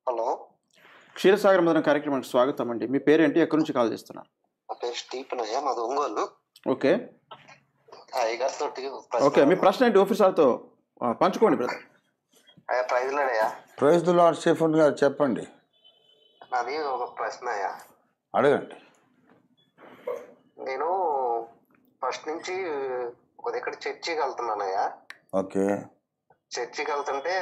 Hello Ksheerasagar మదన కార్యక్రమానికి స్వాగతం అండి మీ పేరేంటి ఎక్కడి నుంచి కాల్ చేస్తున్నారు నా పేరు స్టీఫెన్ అయ్యా మాది ఒంగోలు ఓకే అయ్యగారితో ఓకే మీ ప్రశ్న ఏంటి ఆఫీసర్తో ఆ, పంచుకోండి బ్రదర్ అయ్యా ప్రైజ్లాడయ్యా praise the lord Stephen garu చెప్పండి నాది ఒక ప్రశ్న అయ్యా అడగండి నేను ఫస్ట్ నుంచి ఒక దగ్గర చర్చికి వెళ్తున్నానయ్యా ఓకే చర్చికి వెళ్తుంటే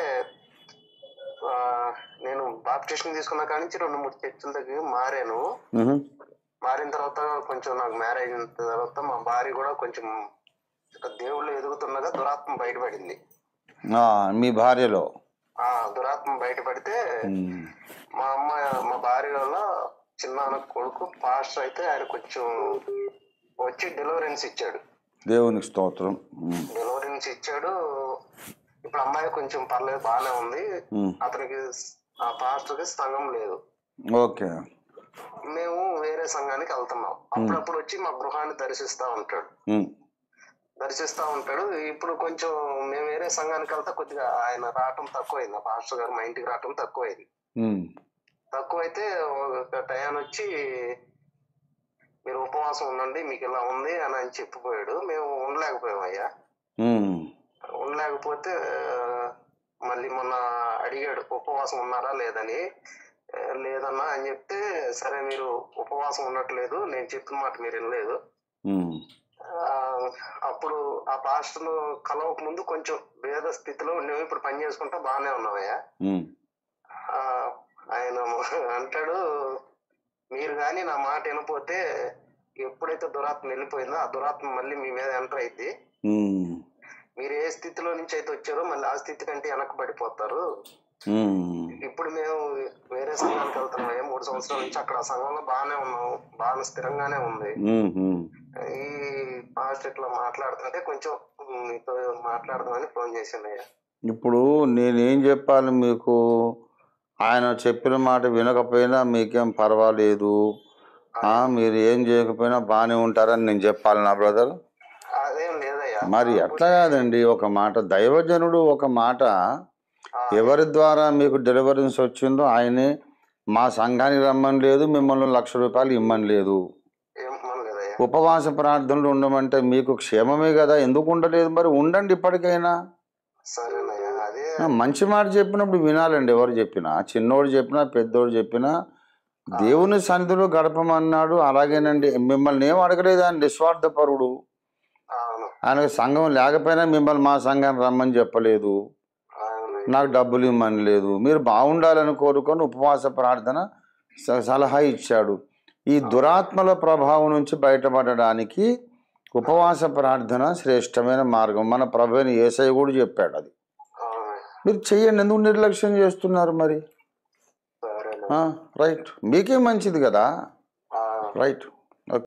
ఆ, నేను బాప్టిషన్ తీసుకున్న కాడి నుంచి రెండు మూడు చర్చిల దగ్గర మారాను మ్హూ. మారిన తర్వాత కొంచెం నాకు మ్యారేజ్ అయిన తర్వాత మా భార్య కూడా కొంచెం దేవుళ్ళు ఎదుగుతుండగా దురాత్మ బయటపడింది ఆ, మీ భార్యలో ఆ దురాత్మ బయటపడితే మ్. మా అమ్మ మా భార్య వల్ల చిన్న కొడుకు పాస్టర్ అయితే ఆయన కొంచెం వచ్చి డెలివరెన్స్ ఇచ్చాడు దేవునికి స్తోత్రం మ్. డెలివరెన్స్ ఇచ్చాడు ఇప్పుడు అమ్మాయి కొంచెం పర్లేదు బాగానే ఉంది మ్. అతనికి ఆ పాస్టర్ కి సంఘం లేదు ఓకే మేము వేరే సంఘానికి వెళ్తున్నాం అప్పుడప్పుడు వచ్చి మా గృహాన్ని దర్శిస్తా ఉంటాడు మ్. దర్శిస్తా ఉంటాడు ఇప్పుడు కొంచెం మేము వేరే సంఘానికి వెళ్తే కొద్దిగా ఆయన రావటం తక్కువైంది ఆ పాస్టర్ గారు మా ఇంటికి రావటం తక్కువైంది మ్. తక్కువైతే ఒక టయాన్ వచ్చి మీరు ఉపవాసం ఉండండి మీకు ఇలా ఉంది అని అని చెప్పిపోయాడు మేము ఉండలేకపోయాం అయ్యా మ్. ఉండలేకపోతే ఆ, మళ్ళీ మొన్న అడిగాడు ఉపవాసం ఉన్నారా లేదని ఆ, లేదన్నా అని చెప్తే సరే మీరు ఉపవాసం ఉండట్లేదు నేను చెప్పిన మాట మీరు వినలేదు మ్. ఆ, అప్పుడు ఆ పాస్టర్ కలవక ముందు కొంచెం భేద స్థితిలో ఉండేవి ఇప్పుడు పని చేసుకుంటా బాగానే ఉన్నామయ్యా మ్. ఆ, ఆయన అంటాడు మీరు కానీ నా మాట వినపోతే ఎప్పుడైతే దురాత్మ వెళ్ళిపోయిందో ఆ దురాత్మ మళ్ళీ మీ మీద ఎంటర్ అయింది మ్. మీరు ఏ స్థితిలో నుంచి అయితే వచ్చారో మళ్ళీ ఆ స్థితి కంటే వెనక్కి పడిపోతారు మ్. ఇప్పుడు మేము వేరే సంఘానికి వెళ్తున్నాం ఏ మూడు సంవత్సరాల నుంచి అక్కడ ఆ సంఘంలో బాగానే ఉన్నాం బాగా స్థిరంగానే ఉంది మ్. మ్. ఈ పాస్ట్ ఇట్లా మాట్లాడుతుంటే కొంచెం మీతో మాట్లాడదామని ఫోన్ చేశాను అయ్యా ఇప్పుడు నేనేం చెప్పాలి మీకు ఆయన చెప్పిన మాట వినకపోయినా మీకేం పర్వాలేదు ఆ, మీరు ఏం చేయకపోయినా బాగానే ఉంటారని నేను చెప్పాలి నా బ్రదర్ అదేం లేదయ్యా మరి ఎట్లా కాదండి ఒక మాట దైవజనుడు ఒక మాట ఎవరి ద్వారా మీకు డెలివరెన్స్ వచ్చిందో ఆయనే మా సంఘానికి రమ్మని లేదు మిమ్మల్ని లక్ష రూపాయలు ఇమ్మని లేదు ఏం మన లేదయ్యా ఉపవాస ప్రార్థనలు ఉండమంటే మీకు క్షేమమే కదా ఎందుకు ఉండలేదు మరి ఉండండి ఇప్పటికైనా సరేనయ్యా అదే ఆ, మంచి మాట చెప్పినప్పుడు వినాలండి ఎవరు చెప్పినా చిన్నోడు చెప్పినా పెద్దోడు చెప్పినా దేవుని సన్నిధిలో గడపమన్నాడు అలాగేనండి మిమ్మల్ని ఏం అడగలేదు ఆయన నిస్వార్థపరుడు అవును ఆయనకు సంఘం లేకపోయినా మిమ్మల్ని మా సంఘానికి రమ్మని చెప్పలేదు అవును నాకు డబ్బులు ఇమ్మని లేదు మీరు బాగుండాలని కోరుకొని ఉపవాస ప్రార్థన స- సలహా ఇచ్చాడు ఈ దురాత్మల ప్రభావం నుంచి బయటపడడానికి ఉపవాస ప్రార్థన శ్రేష్టమైన మార్గం మన ప్రభుని ఏసై కూడా చెప్పాడు అది అవును మీరు చెయ్యండి ఎందుకు నిర్లక్ష్యం చేస్తున్నారు మరి సరేనా రైట్ మీకే మంచిది కదా ఆ, రైట్